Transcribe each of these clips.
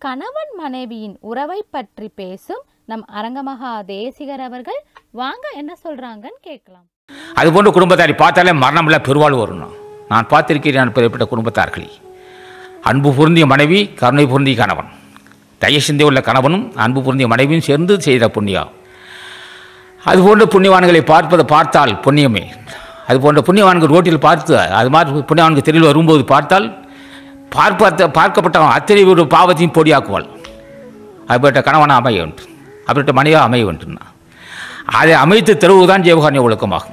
கணவன் மனைவியின் உறவை பற்றி பேசும் நம் அரங்கமகா தேசிகர் அவர்கள் வாங்க என்ன சொல்றாங்கன்னு கேட்கலாம் அது போன்ற குடும்பத்தாரை பார்த்தாலே மரணமில்ல பெருவாள் வரணும் நான் பார்த்திருக்கிறேன் நான் பெறப்பட்ட குடும்பத்தார்களை அன்பு பொருந்திய மனைவி கருணை பொருந்திய கணவன் தய சிந்தை உள்ள கணவனும் அன்பு பொருந்திய மனைவியும் சேர்ந்து செய்த புண்ணியம் அதுபோன்ற புண்ணியவான்களை பார்ப்பதை பார்த்தால் புண்ணியமே அது போன்ற புண்ணியவான்கள் ரோட்டில் பார்த்து அது மாதிரி புண்ணியவான்கள் தெருவில் வரும்போது பார்த்தால் பார்ப்பத்த பார்க்கப்பட்டவன் அத்தனை ஒரு பாவத்தையும் பொடியாக்குவாள் அப்படிப்பட்ட கணவனாக அமைய வேண்டும் அப்படிப்பட்ட மனைவியாக அமைய வேண்டும் அதை அமைத்து தருவதுதான் ஜீவகாரண்ய ஒழுக்கமாகும்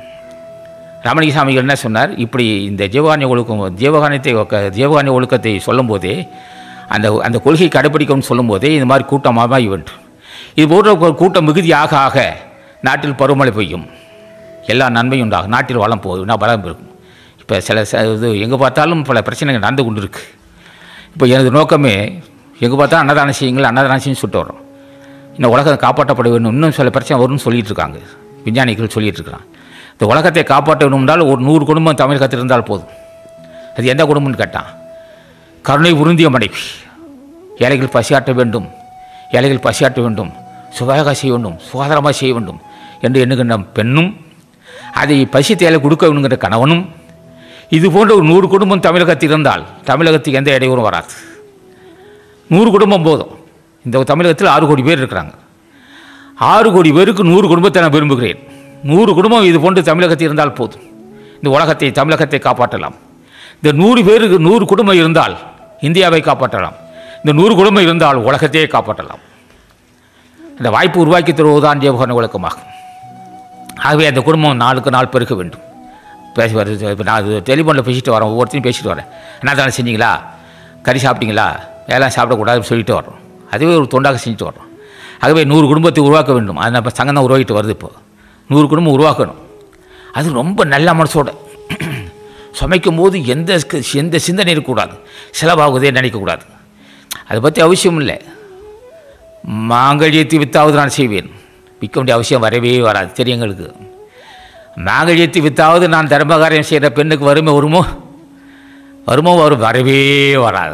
ரமணிக சாமிகள் என்ன சொன்னார் இப்படி இந்த ஜீவகாரண்ய ஒழுக்கம் ஜீவகாரண்யத்தை ஒக்க- ஜீவகாரண்ய ஒழுக்கத்தை சொல்லும்போதே அந்த அந்த கொள்கை கடைப்பிடிக்கணும்னு சொல்லும்போதே இந்த மாதிரி கூட்டம் அமைய வேண்டும் இது போன்ற ஒரு கூட்டம் மிகுதி ஆக ஆக நாட்டில் பருவமழை பெய்யும் எல்லா நன்மையும் உண்டாகும் நாட்டில் வளம் போகுது நான் வளம் இருக்கும் இப்போ சில ச- இது எங்கே பார்த்தாலும் பல பிரச்சனைகள் நடந்து கொண்டு இருக்கு இப்போ எனது நோக்கமே எங்கே பார்த்தா அன்னதானம் செய்யுங்கள் அன்னதானம் செய்யும் சுட்டு வரோம் இந்த உலகம் காப்பாற்றப்பட வேண்டும் இன்னும் சில பிரச்சனை வரும்னு சொல்லிட்டு இருக்காங்க விஞ்ஞானிகள் சொல்லிட்டு இருக்கிறாங்க இந்த உலகத்தை காப்பாற்ற வேண்டும் என்றால் ஒரு நூறு குடும்பம் தமிழகத்தில் இருந்தால் போதும் அது எந்த குடும்பம்னு கேட்டான் கருணை உருந்திய மனைவி ஏழைகள் பசியாற்ற வேண்டும் ஏழைகள் பசியாற்ற வேண்டும் சுகாதார செய்ய வேண்டும் சுகாதாரமாக செய்ய வேண்டும் என்று எண்ணுகின்ற பெண்ணும் அதை பசி தேலை கொடுக்க வேணுங்கிற கணவனும் இது போன்ற ஒரு நூறு குடும்பம் தமிழகத்தில் இருந்தால் தமிழகத்துக்கு எந்த இடையூறும் வராது நூறு குடும்பம் போதும் இந்த தமிழகத்தில் ஆறு கோடி பேர் இருக்கிறாங்க ஆறு கோடி பேருக்கு நூறு குடும்பத்தை நான் விரும்புகிறேன் நூறு குடும்பம் இது போன்று தமிழகத்தில் இருந்தால் போதும் இந்த உலகத்தை தமிழகத்தை காப்பாற்றலாம் இந்த நூறு பேருக்கு நூறு குடும்பம் இருந்தால் இந்தியாவை காப்பாற்றலாம் இந்த நூறு குடும்பம் இருந்தால் உலகத்தையே காப்பாற்றலாம் இந்த வாய்ப்பு உருவாக்கி தருவதுதான் ஜீவகன ஒழுக்கமாகும் ஆகவே அந்த குடும்பம் நாளுக்கு நாள் பெருக்க வேண்டும் பேசி வருது இப்போ நான் டெலிஃபோனில் பேசிட்டு வரேன் ஒவ்வொருத்தையும் பேசிட்டு வரேன் என்ன தானே செஞ்சீங்களா கறி சாப்பிட்டீங்களா எல்லாம் சாப்பிடக்கூடாதுன்னு சொல்லிட்டு வரோம் அதுவே ஒரு தொண்டாக செஞ்சுட்டு வரோம் ஆகவே நூறு குடும்பத்தை உருவாக்க வேண்டும் அது நம்ம சங்கம் தான் உருவாக்கிட்டு வருது இப்போ நூறு குடும்பம் உருவாக்கணும் அது ரொம்ப நல்ல மனசோட சமைக்கும் போது எந்த க- எந்த சிந்தனை இருக்கக்கூடாது செலவாகுதே நினைக்கக்கூடாது அதை பற்றி அவசியம் இல்லை மாங்கல்யத்தை வித்தாவது நான் செய்வேன் விற்க வேண்டிய அவசியம் வரவே வராது தெரியும் எங்களுக்கு மாங்கல்யத்தை வித்தாவது நான் தர்மகாரியம் செய்கிற பெண்ணுக்கு வறுமை வருமோ வருமோ வரும் வரவே வராது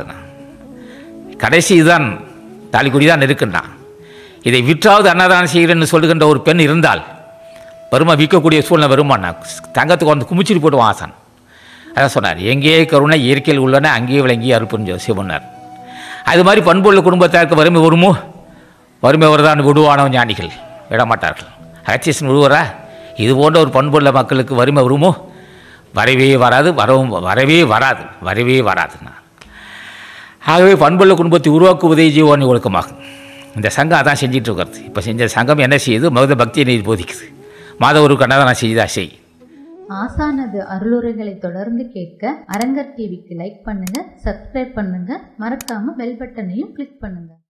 கடைசி இதுதான் தாலிக்குடி தான் இருக்குன்னா இதை விற்றாவது அன்னதானம் செய்கிறேன்னு சொல்லுகின்ற ஒரு பெண் இருந்தால் வருமா விற்கக்கூடிய சூழ்நிலை வருமானா தங்கத்துக்கு வந்து குமிச்சிட்டு போட்டு ஆசான் அதான் சொன்னார் எங்கே கருணை இயற்கையில் உள்ளன அங்கேயே விளங்கி அறுப்புன்னு சிவனார் அது மாதிரி பண்புள்ள குடும்பத்தாருக்கு வறுமை வருமோ வறுமை வருதான் விடுவானோ ஞானிகள் விடமாட்டார்கள் அகத்தீசன் விடுவாரா இது போன்ற ஒரு பண்புள்ள மக்களுக்கு வறுமை வருமோ வரவே வராது வரவும் வரவே வராது வரவே வராதுண்ணா ஆகவே பண்புள்ள குடும்பத்தை உருவாக்குவதே ஜீவானி ஒழுக்கமாகும் இந்த சங்கம் அதான் செஞ்சிட்டு இருக்கிறது இப்போ செஞ்ச சங்கம் என்ன செய்யுது மகுத பக்தியை நீதி போதிக்குது மாதவருக்கு அன்னதானம் செய்தா செய் ஆசானது அருளுரைகளை தொடர்ந்து கேட்க அரங்கர் டிவிக்கு லைக் பண்ணுங்க சப்ஸ்கிரைப் பண்ணுங்க மறக்காம பெல் பட்டனையும் கிளிக் பண்ணுங்க